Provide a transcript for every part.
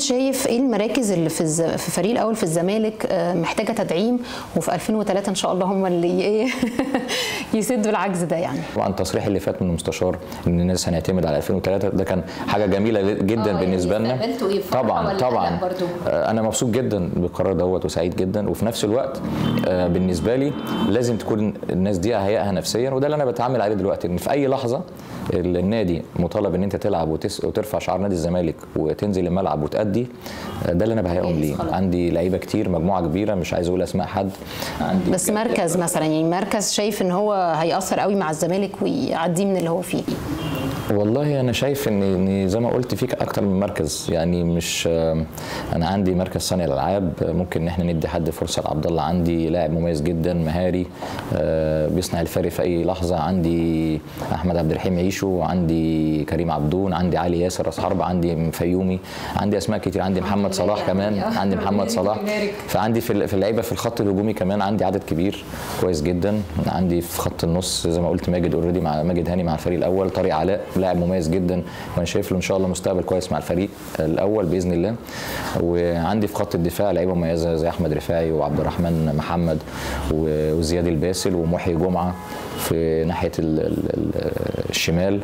شايف ايه المراكز اللي في الز... في الفريق الاول في الزمالك آه، محتاجه تدعيم وفي 2003 ان شاء الله هم اللي ايه يسدوا العجز ده يعني طبعا التصريح اللي فات من المستشار ان الناس هنعتمد على 2003 ده كان حاجه جميله جدا آه، يعني بالنسبه لنا استقبلتوا إيه؟ فرحة طبعا ولا طبعا قلق برضو؟ آه، انا مبسوط جدا بالقرار دوت وسعيد جدا وفي نفس الوقت آه، بالنسبه لي لازم تكون الناس دي اهيئها نفسيا وده اللي انا بتعامل عليه دلوقتي ان في اي لحظه النادي مطالب ان انت تلعب وتس... وترفع شعار نادي الزمالك وتنزل الملعب وتأدي آه، ده اللي انا بهيئهم جاهز ليه خلاص. عندي لعيبه كتير مجموعه كبيره مش عايز اقول اسماء حد عندي بس مركز مثلا يعني مركز شايف ان هو هيأثر قوي مع الزمالك ويعديه من اللي هو فيه والله انا شايف ان ان زي ما قلت فيك اكتر من مركز يعني مش انا عندي مركز صانع الالعاب ممكن ان احنا ندي حد فرصه لعبد الله عندي لاعب مميز جدا مهاري آه، بيصنع الفرق في اي لحظه عندي احمد عبد الرحيم عيشو عندي كريم عبدون عندي علي ياسر راس حرب عندي فيومي عندي اسماء كتير عندي محمد صلاح كمان عندي محمد صلاح فعندي في في اللعيبه في الخط الهجومي كمان عندي عدد كبير كويس جدا عندي في خط النص زي ما قلت ماجد اوريدي مع ماجد هاني مع الفريق الاول طارق علاء لاعب مميز جدا وانا شايف له ان شاء الله مستقبل كويس مع الفريق الاول باذن الله وعندي في خط الدفاع لعيبه مميزه زي احمد رفاعي وعبد الرحمن محمد و- وزياد الباسل ومحيي جمعه في ناحيه ال ال ال الشمال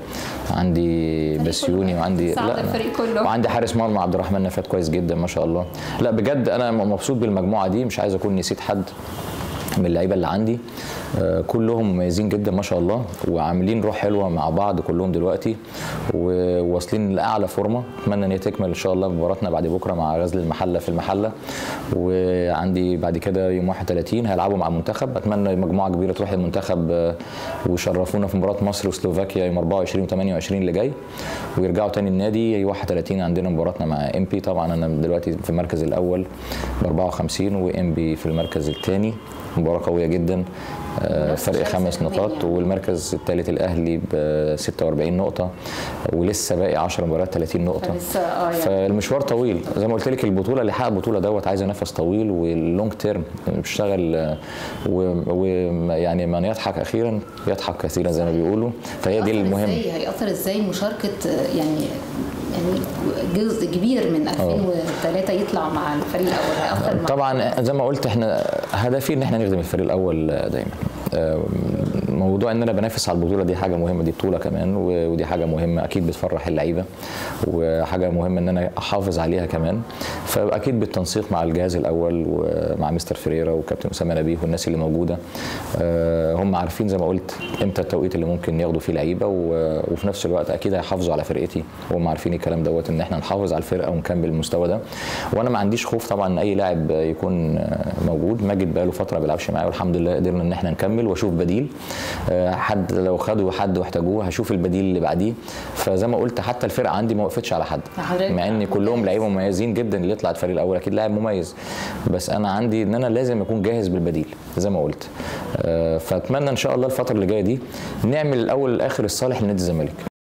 عندي بسيوني وعندي صعد الفريق كله. وعندي حارس مرمى عبد الرحمن نفات كويس جدا ما شاء الله لا بجد انا مبسوط بالمجموعه دي مش عايز اكون نسيت حد من اللعيبه اللي عندي آه، كلهم مميزين جدا ما شاء الله وعاملين روح حلوه مع بعض كلهم دلوقتي وواصلين لاعلى فورمه اتمنى ان هي تكمل ان شاء الله مباراتنا بعد بكره مع غزل المحله في المحله وعندي بعد كده يوم 31 هيلعبوا مع المنتخب اتمنى مجموعه كبيره تروح المنتخب آه، ويشرفونا في مباراه مصر وسلوفاكيا يوم 24 و28 اللي جاي ويرجعوا تاني النادي يوم 31 عندنا مباراتنا مع ام بي طبعا انا دلوقتي في المركز الاول ب 54 وام بي في المركز الثاني مباراه قويه جدا آه، نفس فرق شرس خمس كمان نقاط يعني. والمركز الثالث الاهلي ب 46 نقطه ولسه باقي 10 مباريات 30 نقطه فلسه اه يعني فالمشوار طويل زي ما قلت لك البطوله اللي حقق البطوله دوت عايزه نفس طويل واللونج تيرم بيشتغل ويعني من يضحك اخيرا يضحك كثيرا زي ما بيقولوا فهي دي هيأثر المهم ازاي هيأثر ازاي مشاركة آه، يعني يعني جزء كبير من 2003 يطلع مع الفريق الأول هيأثر مع طبعا زي ما قلت احنا هدفي ان احنا نخدم الفريق الاول دايما آه، موضوع ان انا بنافس على البطوله دي حاجه مهمه دي بطوله كمان و- ودي حاجه مهمه اكيد بتفرح اللعيبه وحاجه مهمه ان انا احافظ عليها كمان فاكيد بالتنسيق مع الجهاز الاول ومع مستر فريرا وكابتن اسامه نبيه والناس اللي موجوده آه، هم عارفين زي ما قلت امتى التوقيت اللي ممكن ياخدوا فيه لعيبه و- وفي نفس الوقت اكيد هيحافظوا على فرقتي وهم عارفين الكلام دوت ان احنا نحافظ على الفرقه ونكمل المستوى ده وانا ما عنديش خوف طبعا ان اي لاعب يكون آه، موجود ماجد بقاله فتره ما بيلعبش معايا والحمد لله قدرنا ان احنا نكمل واشوف بديل آه، حد لو خدوا حد واحتاجوه هشوف البديل اللي بعديه فزي ما قلت حتى الفرقه عندي ما وقفتش على حد حضرتك مع ان كلهم مميز. لعيبه مميزين جدا اللي يطلع الفريق الاول اكيد لاعب مميز بس انا عندي ان انا لازم اكون جاهز بالبديل زي ما قلت آه، فاتمنى ان شاء الله الفتره اللي جايه دي نعمل الاول والاخر الصالح لنادي الزمالك